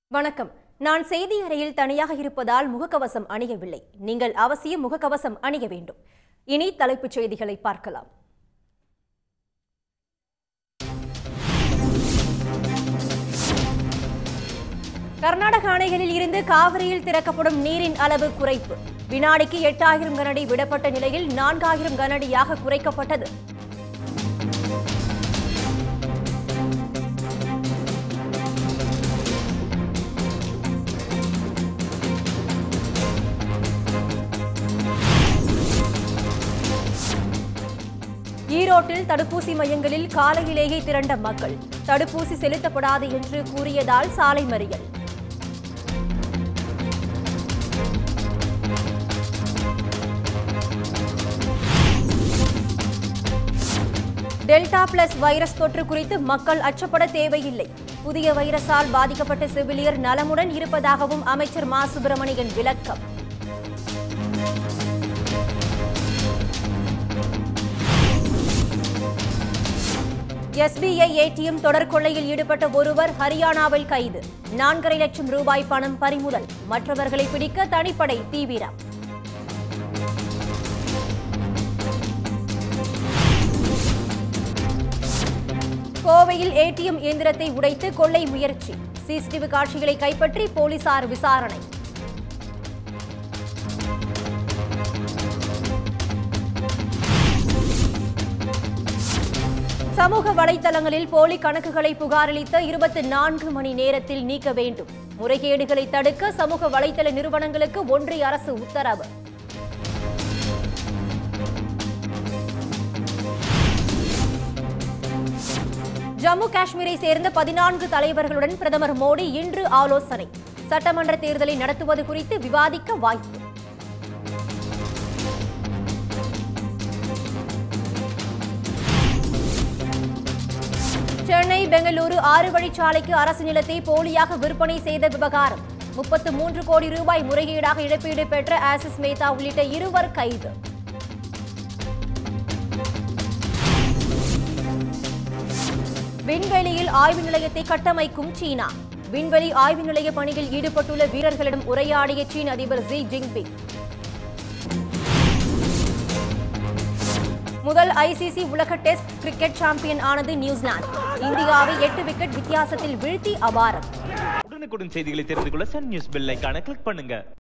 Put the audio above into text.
வணக்கம் நான் செய்தி அறையில் தனியாக இருப்பதால் முகக்கவசம் அணியவில்லை நீங்கள் அவசியம் முகக்கவசம் அணிய வேண்டும் இனி தலைப்புச் செய்திகளை பார்க்கலாம் கர்நாடக அணைகளில் இருந்து காவிரியில் திறக்கப்படும் நீரின் அளவு குறைப்பு வினாடிக்கு எட்டாயிரம் கனஅடி விடப்பட்ட நிலையில் நான்காயிரம் கனஅடியாக குறைக்கப்பட்டது ஈரோட்டில் தடுப்பூசி மையங்களில் காலையிலேயே திரண்ட மக்கள் தடுப்பூசி செலுத்தப்படாது என்று கூறியதால் சாலை மறியல் டெல்டா பிளஸ் வைரஸ் தொற்று குறித்து மக்கள் அச்சப்பட தேவையில்லை புதிய வைரஸால் பாதிக்கப்பட்ட செவிலியர் நலமுடன் இருப்பதாகவும் அமைச்சர் மா சுப்பிரமணியன் விளக்கம் எஸ்பிஐ ஏடிஎம் தொடர் கொள்ளையில் ஈடுபட்ட ஒருவர் ஹரியானாவில் கைது நான்கரை லட்சம் ரூபாய் பணம் பறிமுதல் மற்றவர்களை பிடிக்க தனிப்படை தீவிரம் கோவையில் ஏடிஎம் இயந்திரத்தை உடைத்து கொள்ளை முயற்சி சிசிடிவி காட்சிகளை கைப்பற்றி போலீசார் விசாரணை சமூக வலைதளங்களில் போலி கணக்குகளை புகாரளித்த இருபத்தி நான்கு மணி நேரத்தில் நீக்க வேண்டும் முறைகேடுகளை தடுக்க சமூக வலைதள நிறுவனங்களுக்கு ஒன்றிய அரசு உத்தரவு ஜம்மு காஷ்மீரை சேர்ந்த பதினான்கு தலைவர்களுடன் பிரதமர் மோடி இன்று ஆலோசனை சட்டமன்ற தேர்தலை நடத்துவது குறித்து விவாதிக்க வாய்ப்பு சென்னை பெங்களூரு ஆறு வழிச்சாலைக்கு அரசு நிலத்தை போலியாக விற்பனை செய்த விவகாரம் முப்பத்து மூன்று கோடி ரூபாய் முறைகேடாக இழப்பீடு பெற்ற ஆசிஸ் மேத்தா உள்ளிட்ட இருவர் கைது விண்வெளியில் ஆய்வு நிலையத்தை கட்டமைக்கும் சீனா விண்வெளி ஆய்வு நிலைய பணியில் ஈடுபட்டுள்ள வீரர்களிடம் உரையாடிய சீன அதிபர் ஜி ஜின்பிங் முதல் ஐசிசி உலக டெஸ்ட் கிரிக்கெட் சாம்பியன் ஆனது நியூசிலாந்து இந்தியாவை எட்டு விக்கெட் வித்தியாசத்தில் வீழ்த்தி அபாரம் உடனுக்குடன் செய்திகளை தெரிந்து கொள்ள சன் நியூஸ் பெல் ஐகானை கிளிக் பண்ணுங்க